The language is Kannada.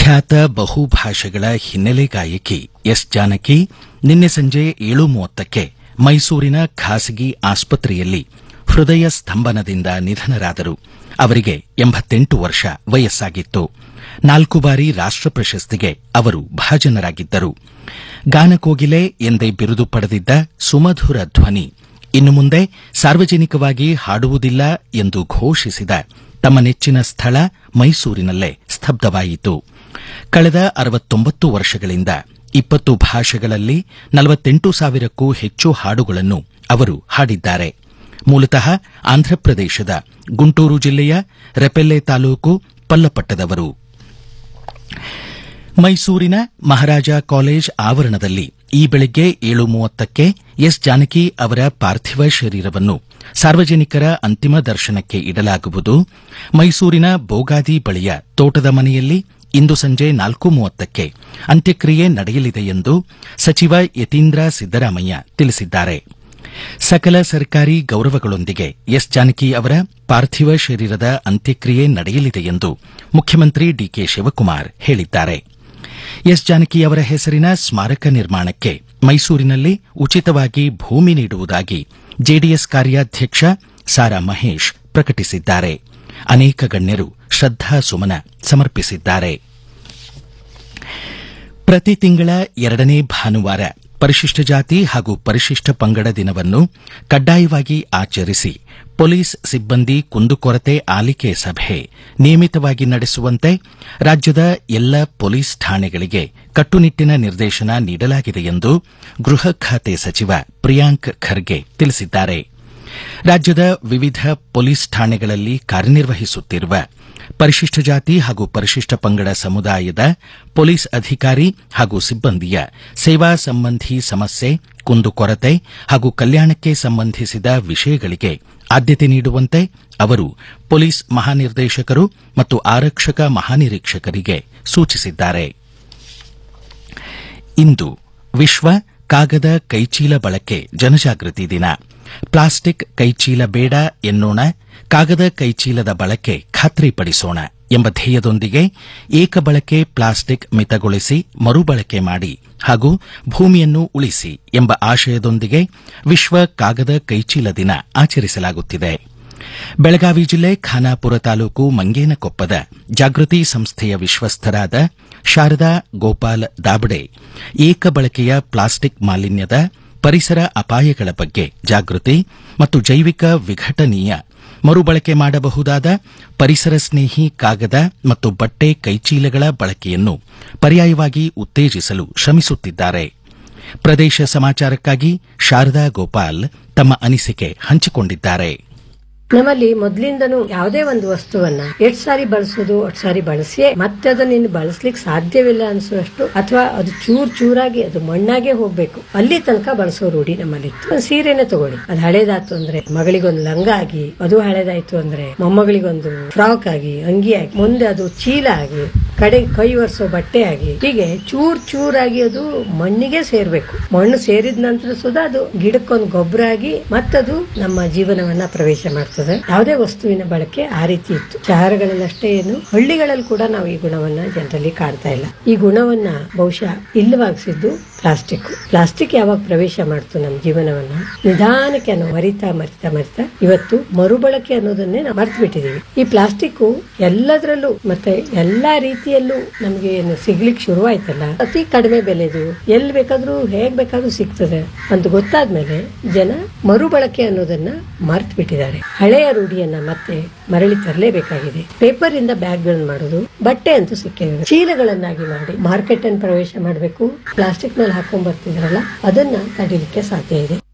ಖ್ಯಾತ ಬಹುಭಾಷೆಗಳ ಹಿನ್ನೆಲೆ ಗಾಯಕಿ ಎಸ್ ಜಾನಕಿ ನಿನ್ನೆ ಸಂಜೆ ಏಳು ಮೂವತ್ತಕ್ಕೆ ಮೈಸೂರಿನ ಖಾಸಗಿ ಆಸ್ಪತ್ರೆಯಲ್ಲಿ ಹೃದಯ ಸ್ತಂಭನದಿಂದ ನಿಧನರಾದರು ಅವರಿಗೆ ಎಂಬತ್ತೆಂಟು ವರ್ಷ ವಯಸ್ಸಾಗಿತ್ತು ನಾಲ್ಕು ಬಾರಿ ರಾಷ್ಟ ಪ್ರಶಸ್ತಿಗೆ ಅವರು ಭಾಜನರಾಗಿದ್ದರು ಗಾನಕೋಗಿಲೆ ಎಂದೇ ಬಿರುದು ಪಡೆದಿದ್ದ ಸುಮಧುರ ಧ್ವನಿ ಇನ್ನು ಮುಂದೆ ಸಾರ್ವಜನಿಕವಾಗಿ ಹಾಡುವುದಿಲ್ಲ ಎಂದು ಘೋಷಿಸಿದ ತಮ್ಮ ನೆಚ್ಚಿನ ಸ್ಥಳ ಮೈಸೂರಿನಲ್ಲೇ ಸ್ತಬ್ಧವಾಯಿತು ಕಳೆದ ಅರವತ್ತೊಂಬತ್ತು ವರ್ಷಗಳಿಂದ ಇಪ್ಪತ್ತು ಭಾಷೆಗಳಲ್ಲಿ ನಲವತ್ತೆಂಟು ಸಾವಿರಕ್ಕೂ ಹೆಚ್ಚು ಹಾಡುಗಳನ್ನು ಅವರು ಹಾಡಿದ್ದಾರೆ ಮೂಲತಃ ಆಂಧ್ರಪ್ರದೇಶದ ಗುಂಟೂರು ಜಿಲ್ಲೆಯ ರೆಪೆಲ್ಲೆ ತಾಲೂಕು ಪಲ್ಲಪಟ್ಟದವರು ಮೈಸೂರಿನ ಮಹಾರಾಜ ಕಾಲೇಜ್ ಆವರಣದಲ್ಲಿ ಈ ಬೆಳಗ್ಗೆ ಏಳು ಮೂವತ್ತಕ್ಕೆ ಎಸ್ ಜಾನಕಿ ಅವರ ಪಾರ್ಥಿವ ಶರೀರವನ್ನು ಸಾರ್ವಜನಿಕರ ಅಂತಿಮ ದರ್ಶನಕ್ಕೆ ಇಡಲಾಗುವುದು ಮೈಸೂರಿನ ಬೋಗಾದಿ ಬಳಿಯ ತೋಟದ ಮನೆಯಲ್ಲಿ ಇಂದು ಸಂಜೆ ನಾಲ್ಕು ಮೂವತ್ತಕ್ಕೆ ಅಂತ್ಯಕ್ರಿಯೆ ನಡೆಯಲಿದೆ ಎಂದು ಸಚಿವ ಯತೀಂದ್ರ ಸಿದ್ದರಾಮಯ್ಯ ತಿಳಿಸಿದ್ದಾರೆ ಸಕಲ ಸರ್ಕಾರಿ ಗೌರವಗಳೊಂದಿಗೆ ಎಸ್ ಜಾನಕಿ ಅವರ ಪಾರ್ಥಿವ ಶರೀರದ ಅಂತ್ಯಕ್ರಿಯೆ ನಡೆಯಲಿದೆ ಎಂದು ಮುಖ್ಯಮಂತ್ರಿ ಡಿಕೆ ಶಿವಕುಮಾರ್ ಹೇಳಿದ್ದಾರೆ ಎಸ್ ಜಾನಕಿ ಅವರ ಹೆಸರಿನ ಸ್ಮಾರಕ ನಿರ್ಮಾಣಕ್ಕೆ ಮೈಸೂರಿನಲ್ಲಿ ಉಚಿತವಾಗಿ ಭೂಮಿ ನೀಡುವುದಾಗಿ ಜೆಡಿಎಸ್ ಕಾರ್ಯಾಧ್ಯಕ್ಷ ಸಾರಾ ಮಹೇಶ್ ಪ್ರಕಟಿಸಿದ್ದಾರೆ ಅನೇಕ ಗಣ್ಯರು ಶ್ರದ್ದಾಸುಮನ ಸಮರ್ಪಿಸಿದ್ದಾರೆ ಪ್ರತಿ ತಿಂಗಳ ಎರಡನೇ ಭಾನುವಾರ ಪರಿಶಿಷ್ಟ ಜಾತಿ ಹಾಗೂ ಪರಿಶಿಷ್ಟ ಪಂಗಡ ದಿನವನ್ನು ಕಡ್ಡಾಯವಾಗಿ ಆಚರಿಸಿ ಪೊಲೀಸ್ ಸಿಬ್ಬಂದಿ ಕುಂದುಕೊರತೆ ಆಲಿಕೆ ಸಭೆ ನಿಯಮಿತವಾಗಿ ನಡೆಸುವಂತೆ ರಾಜ್ಯದ ಎಲ್ಲ ಪೊಲೀಸ್ ಠಾಣೆಗಳಿಗೆ ಕಟ್ಟುನಿಟ್ಟಿನ ನಿರ್ದೇಶನ ನೀಡಲಾಗಿದೆ ಎಂದು ಗೃಹ ಖಾತೆ ಸಚಿವ ಪ್ರಿಯಾಂಕ್ ಖರ್ಗೆ ತಿಳಿಸಿದ್ದಾರೆ ರಾಜ್ಯದ ವಿವಿಧ ಪೊಲೀಸ್ ಠಾಣೆಗಳಲ್ಲಿ ಕಾರ್ಯನಿರ್ವಹಿಸುತ್ತಿರುವ ಪರಿಶಿಷ್ಟ ಜಾತಿ ಹಾಗೂ ಪರಿಶಿಷ್ಟ ಪಂಗಡ ಸಮುದಾಯದ ಪೊಲೀಸ್ ಅಧಿಕಾರಿ ಹಾಗೂ ಸಿಬ್ಬಂದಿಯ ಸೇವಾ ಸಂಬಂಧಿ ಸಮಸ್ಯೆ ಕುಂದುಕೊರತೆ ಹಾಗೂ ಕಲ್ಯಾಣಕ್ಕೆ ಸಂಬಂಧಿಸಿದ ವಿಷಯಗಳಿಗೆ ಆದ್ಯತೆ ನೀಡುವಂತೆ ಅವರು ಪೊಲೀಸ್ ಮಹಾನಿರ್ದೇಶಕರು ಮತ್ತು ಆರಕ್ಷಕ ಮಹಾನಿರೀಕ್ಷಕರಿಗೆ ಸೂಚಿಸಿದ್ದಾರೆ ಇಂದು ವಿಶ್ವ ಕಾಗದ ಕೈಚೀಲ ಬಳಕೆ ಜನಜಾಗೃತಿ ದಿನ ಪ್ಲಾಸ್ಟಿಕ್ ಕೈಚೀಲ ಬೇಡ ಎನ್ನೋಣ ಕಾಗದ ಕೈಚೀಲದ ಬಳಕೆ ಖಾತ್ರಿಪಡಿಸೋಣ ಎಂಬ ಧ್ಯೇಯದೊಂದಿಗೆ ಏಕಬಳಕೆ ಪ್ಲಾಸ್ಟಿಕ್ ಮಿತಗೊಳಿಸಿ ಮರುಬಳಕೆ ಮಾಡಿ ಹಾಗೂ ಭೂಮಿಯನ್ನು ಉಳಿಸಿ ಎಂಬ ಆಶಯದೊಂದಿಗೆ ವಿಶ್ವ ಕಾಗದ ಕೈಚೀಲ ದಿನ ಆಚರಿಸಲಾಗುತ್ತಿದೆ ಬೆಳಗಾವಿ ಜಿಲ್ಲೆ ಖಾನಾಪುರ ತಾಲೂಕು ಮಂಗೇನಕೊಪ್ಪದ ಜಾಗೃತಿ ಸಂಸ್ಥೆಯ ವಿಶ್ವಸ್ಥರಾದ ಶಾರದಾ ಗೋಪಾಲ್ ದಾಬಡೆ ಏಕಬಳಕೆಯ ಪ್ಲಾಸ್ಟಿಕ್ ಮಾಲಿನ್ಯದ ಪರಿಸರ ಅಪಾಯಗಳ ಬಗ್ಗೆ ಜಾಗೃತಿ ಮತ್ತು ಜೈವಿಕ ವಿಘಟನೀಯ ಮರುಬಳಕೆ ಮಾಡಬಹುದಾದ ಪರಿಸರ ಸ್ನೇಹಿ ಕಾಗದ ಮತ್ತು ಬಟ್ಟೆ ಕೈಚೀಲಗಳ ಬಳಕೆಯನ್ನು ಪರ್ಯಾಯವಾಗಿ ಉತ್ತೇಜಿಸಲು ಶ್ರಮಿಸುತ್ತಿದ್ದಾರೆ ಪ್ರದೇಶ ಸಮಾಚಾರಕ್ಕಾಗಿ ಶಾರದಾ ಗೋಪಾಲ್ ತಮ್ಮ ಅನಿಸಿಕೆ ಹಂಚಿಕೊಂಡಿದ್ದಾರೆ ನಮ್ಮಲ್ಲಿ ಮೊದ್ಲಿಂದನೂ ಯಾವುದೇ ಒಂದು ವಸ್ತುವನ್ನ ಎಷ್ಟ್ ಸಾರಿ ಬಳಸೋದು ಅಷ್ಟ್ ಸಾರಿ ಬಳಸಿಯೇ ಮತ್ತೆ ಅದನ್ನ ಇನ್ನು ಬಳಸ್ಲಿಕ್ಕೆ ಸಾಧ್ಯವಿಲ್ಲ ಅನ್ಸುವಷ್ಟು ಅಥವಾ ಅದು ಚೂರ್ ಚೂರಾಗಿ ಅದು ಮಣ್ಣಾಗೆ ಹೋಗ್ಬೇಕು ಅಲ್ಲಿ ತನಕ ಬಳಸೋ ರೂಢಿ ನಮ್ಮಲ್ಲಿ ಒಂದು ಸೀರೆನೆ ತಗೊಳ್ಳಿ ಅದು ಹಳೇದಾಯ್ತು ಅಂದ್ರೆ ಮಗಳಿಗೊಂದು ಲಂಗ ಆಗಿ ಅದು ಹಳೇದಾಯ್ತು ಅಂದ್ರೆ ಮೊಮ್ಮಗಳಿಗೊಂದು ಫ್ರಾಕ್ ಆಗಿ ಅಂಗಿ ಆಗಿ ಮುಂದೆ ಅದು ಚೀಲ ಆಗಿ ಕಡೆ ಕೈ ಒರೆಸೋ ಬಟ್ಟೆ ಆಗಿ ಹೀಗೆ ಚೂರ್ ಚೂರಾಗಿ ಅದು ಮಣ್ಣಿಗೆ ಸೇರ್ಬೇಕು ಮಣ್ಣು ಸೇರಿದ ನಂತರ ಸುಧಾ ಅದು ಗಿಡಕ್ಕೊಂದು ಗೊಬ್ಬರ ಆಗಿ ಮತ್ತದು ನಮ್ಮ ಜೀವನವನ್ನ ಪ್ರವೇಶ ಮಾಡ್ತದೆ ಯಾವುದೇ ವಸ್ತುವಿನ ಬಳಕೆ ಆ ರೀತಿ ಇತ್ತು ಶಹರಗಳಲ್ಲಷ್ಟೇ ಏನು ಹಳ್ಳಿಗಳಲ್ಲಿ ಕೂಡ ನಾವು ಈ ಗುಣವನ್ನ ಜನರಲ್ಲಿ ಕಾಣ್ತಾ ಇಲ್ಲ ಈ ಗುಣವನ್ನ ಬಹುಶಃ ಇಲ್ಲವಾಗಿಸಿದ್ದು ಪ್ಲಾಸ್ಟಿಕ್ ಪ್ಲಾಸ್ಟಿಕ್ ಯಾವಾಗ ಪ್ರವೇಶ ಮಾಡ್ತು ನಮ್ಮ ಜೀವನವನ್ನ ನಿಧಾನಕ್ಕೆ ನಾವು ಮರಿತಾ ಮರಿತಾ ಮರಿತಾ ಇವತ್ತು ಮರುಬಳಕೆ ಅನ್ನೋದನ್ನೇ ನಾವು ಮರ್ತು ಬಿಟ್ಟಿದೀವಿ ಈ ಪ್ಲಾಸ್ಟಿಕ್ ಎಲ್ಲದರಲ್ಲೂ ಮತ್ತೆ ಎಲ್ಲಾ ರೀತಿಯಲ್ಲೂ ನಮ್ಗೆ ಏನು ಸಿಗ್ಲಿಕ್ಕೆ ಶುರುವಾಯ್ತಲ್ಲ ಅತಿ ಕಡಿಮೆ ಬೆಲೆದು ಎಲ್ಲಿ ಬೇಕಾದ್ರೂ ಹೇಗ್ ಬೇಕಾದ್ರೂ ಸಿಗ್ತದೆ ಅಂತ ಗೊತ್ತಾದ್ಮೇಲೆ ಜನ ಮರುಬಳಕೆ ಅನ್ನೋದನ್ನ ಮರ್ತು ಬಿಟ್ಟಿದ್ದಾರೆ ಹಳೆಯ ರೂಢಿಯನ್ನ ಮತ್ತೆ ಮರಳಿ ತರಲೇಬೇಕಾಗಿದೆ ಪೇಪರ್ ಇಂದ ಬ್ಯಾಗ್ ಗಳನ್ನ ಮಾಡೋದು ಬಟ್ಟೆ ಅಂತೂ ಸಿಕ್ಕಿದೆ ಚೀಲಗಳನ್ನಾಗಿ ಮಾಡಿ ಮಾರ್ಕೆಟ್ ಅನ್ನು ಪ್ರವೇಶ ಮಾಡಬೇಕು ಪ್ಲಾಸ್ಟಿಕ್ ನಲ್ಲಿ ಹಾಕೊಂಡ್ ಬರ್ತಿದ್ರಲ್ಲ ಅದನ್ನ ತಡಿಲಿಕ್ಕೆ ಸಾಧ್ಯ ಇದೆ